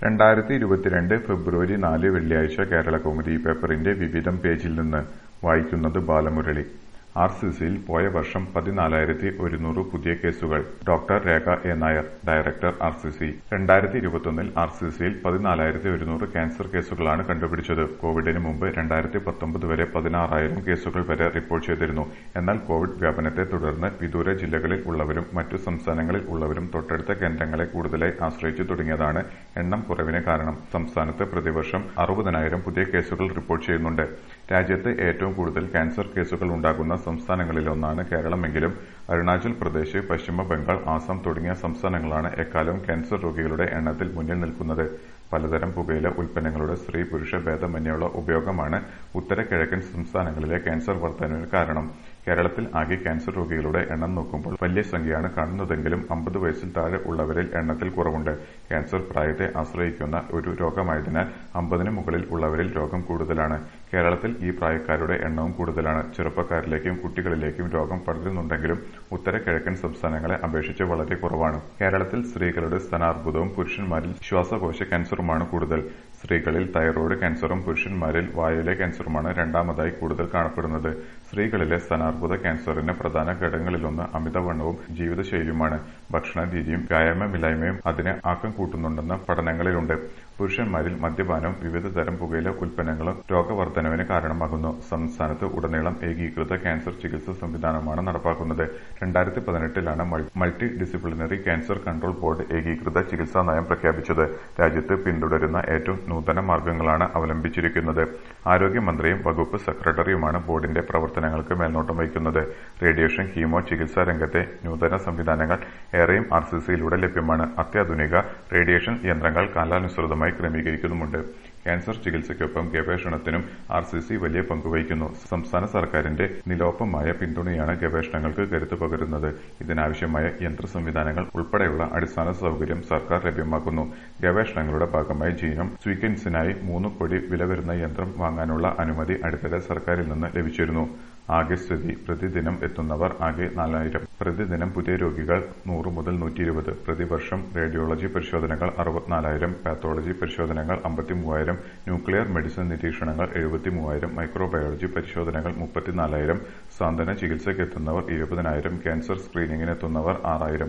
രണ്ടായിരത്തി ഇരുപത്തിരണ്ട് ഫെബ്രുവരി നാല് വെള്ളിയാഴ്ച കേരളകൗമുദി പേപ്പറിന്റെ വിവിധം പേജിൽ നിന്ന് വായിക്കുന്നത് ബാലമുരളി ആർ സി സിയിൽ പോയ വർഷം പതിനാലായിരത്തി ഒരുന്നൂറ് പുതിയ കേസുകൾ doctor Rekha A Nair director R C C രണ്ടായിരത്തി ഇരുപത്തൊന്നിൽ ആർ സി സിയിൽ പതിനാലായിരത്തി ഒരുന്നൂറ് ക്യാൻസർ കേസുകളാണ് കണ്ടുപിടിച്ചത് കോവിഡിന് മുമ്പ് രണ്ടായിരത്തി പത്തൊമ്പത് വരെ പതിനാറായിരം കേസുകൾ വരെ റിപ്പോർട്ട് ചെയ്തിരുന്നു എന്നാൽ കോവിഡ് വ്യാപനത്തെ തുടർന്ന് വിദൂര ജില്ലകളിൽ ഉള്ളവരും മറ്റു സംസ്ഥാനങ്ങളിൽ ഉള്ളവരും തൊട്ടടുത്ത കേന്ദ്രങ്ങളെ കൂടുതലായി ആശ്രയിച്ചു തുടങ്ങിയതാണ് എണ്ണം കുറവിന് കാരണം സംസ്ഥാനത്ത് പ്രതിവർഷം അറുപതിനായിരം പുതിയ കേസുകൾ റിപ്പോർട്ട് ചെയ്യുന്നുണ്ട് രാജ്യത്ത് ഏറ്റവും കൂടുതൽ ക്യാൻസർ കേസുകൾ ഉണ്ടാകുന്ന സംസ്ഥാനങ്ങളിലൊന്നാണ് കേരളമെങ്കിലും അരുണാചൽ പ്രദേശ് പശ്ചിമ ബംഗാൾ ആസാം തുടങ്ങിയ സംസ്ഥാനങ്ങളാണ് എക്കാലവും ക്യാൻസർ രോഗികളുടെ എണ്ണത്തിൽ മുന്നിൽ നിൽക്കുന്നത് പലതരം പുകയില ഉൽപ്പന്നങ്ങളുടെ സ്ത്രീ പുരുഷ ഭേദമന്യുള്ള ഉപയോഗമാണ് ഉത്തര കിഴക്കൻ സംസ്ഥാനങ്ങളിലെ ക്യാൻസർ വർധനവിന് കാരണം കേരളത്തിൽ ആകെ ക്യാൻസർ രോഗികളുടെ എണ്ണം നോക്കുമ്പോൾ വലിയ സംഖ്യയാണ് കാണുന്നതെങ്കിലും അമ്പത് വയസ്സിൽ താഴെ ഉള്ളവരിൽ എണ്ണത്തിൽ കുറവുണ്ട് ക്യാൻസർ പ്രായത്തെ ആശ്രയിക്കുന്ന ഒരു രോഗമായതിനാൽ അമ്പതിന് മുകളിൽ ഉള്ളവരിൽ രോഗം കൂടുതലാണ് കേരളത്തിൽ ഈ പ്രായക്കാരുടെ എണ്ണവും കൂടുതലാണ് ചെറുപ്പക്കാരിലേക്കും കുട്ടികളിലേക്കും രോഗം പടരുന്നുണ്ടെങ്കിലും ഉത്തര കിഴക്കൻ സംസ്ഥാനങ്ങളെ അപേക്ഷിച്ച് വളരെ കുറവാണ് കേരളത്തിൽ സ്ത്രീകളുടെ സ്ഥാനാർബുദവും പുരുഷന്മാരിൽ ശ്വാസകോശ ക്യാൻസറുമാണ് കൂടുതൽ സ്ത്രീകളിൽ തൈറോയ്ഡ് ക്യാൻസറും പുരുഷന്മാരിൽ വായുവിലെ ക്യാൻസറുമാണ് രണ്ടാമതായി കൂടുതൽ കാണപ്പെടുന്നത് സ്ത്രീകളിലെ സ്ഥാനാർബുദ ക്യാൻസറിന് പ്രധാന ഘടകങ്ങളിലൊന്ന് അമിതവണ്ണവും ജീവിതശൈലിയുമാണ് ഭക്ഷണ രീതിയും വ്യായാമമില്ലായ്മയും അതിന് ആക്കം കൂട്ടുന്നുണ്ടെന്ന പഠനങ്ങളിലുണ്ട് പുരുഷന്മാരിൽ മദ്യപാനം വിവിധ തരം പുകയില ഉൽപ്പന്നങ്ങളും രോഗവർദ്ധനവിന് കാരണമാകുന്നു സംസ്ഥാനത്ത് ഉടനീളം ഏകീകൃത ക്യാൻസർ ചികിത്സാ സംവിധാനമാണ് നടപ്പാക്കുന്നത് രണ്ടായിരത്തി പതിനെട്ടിലാണ് multi disciplinary cancer control board ഏകീകൃത ചികിത്സാ നയം പ്രഖ്യാപിച്ചത് രാജ്യത്ത് പിന്തുടരുന്ന ഏറ്റവും നൂതന മാർഗങ്ങളാണ് അവലംബിച്ചിരിക്കുന്നത് ആരോഗ്യമന്ത്രിയും വകുപ്പ് സെക്രട്ടറിയുമാണ് ബോർഡിന്റെ പ്രവർത്തനങ്ങൾക്ക് മേൽനോട്ടം വഹിക്കുന്നത് റേഡിയേഷൻ കീമോ ചികിത്സാ രംഗത്തെ നൂതന സംവിധാനങ്ങൾ ഏറെയും ആർ സി സിയിലൂടെ ലഭ്യമാണ് അത്യാധുനിക റേഡിയേഷൻ യന്ത്രങ്ങൾ കാലാനുസൃതമായി ക്രമീകരിക്കുന്നുമുണ്ട് ക്യാൻസർ ചികിത്സയ്ക്കൊപ്പം ഗവേഷണത്തിനും ആർ സി സി വലിയ പങ്കുവഹിക്കുന്നു സംസ്ഥാന സർക്കാരിന്റെ നിലോപമായ പിന്തുണയാണ് ഗവേഷണങ്ങൾക്ക് കരുത്തു പകരുന്നത് ഇതിനാവശ്യമായ യന്ത്ര സംവിധാനങ്ങൾ ഉൾപ്പെടെയുള്ള അടിസ്ഥാന സൌകര്യം സർക്കാർ ലഭ്യമാക്കുന്നു ഗവേഷണങ്ങളുടെ ഭാഗമായി ജീനോം സ്വീക്വൻസിനായി മൂന്ന് കോടി വില വരുന്ന യന്ത്രം വാങ്ങാനുള്ള അനുമതി അടുത്തിടെ സർക്കാരിൽ നിന്ന് ലഭിച്ചിരുന്നു ആകെ സ്ഥിതി പ്രതിദിനം എത്തുന്നവർ ആകെ നാലായിരം പ്രതിദിനം പുതിയ രോഗികൾ നൂറ് മുതൽ നൂറ്റി ഇരുപത് പ്രതിവർഷം റേഡിയോളജി പരിശോധനകൾ അറുപത്തിനാലായിരം പാത്തോളജി പരിശോധനകൾ അമ്പത്തിമൂവായിരം ന്യൂക്ലിയർ മെഡിസിൻ നിരീക്ഷണങ്ങൾ എഴുപത്തിമൂവായിരം മൈക്രോബയോളജി പരിശോധനകൾ മുപ്പത്തിനാലായിരം സാന്ത്വന ചികിത്സയ്ക്കെത്തുന്നവർ ഇരുപതിനായിരം ക്യാൻസർ സ്ക്രീനിംഗിനെത്തുന്നവർ ആറായിരം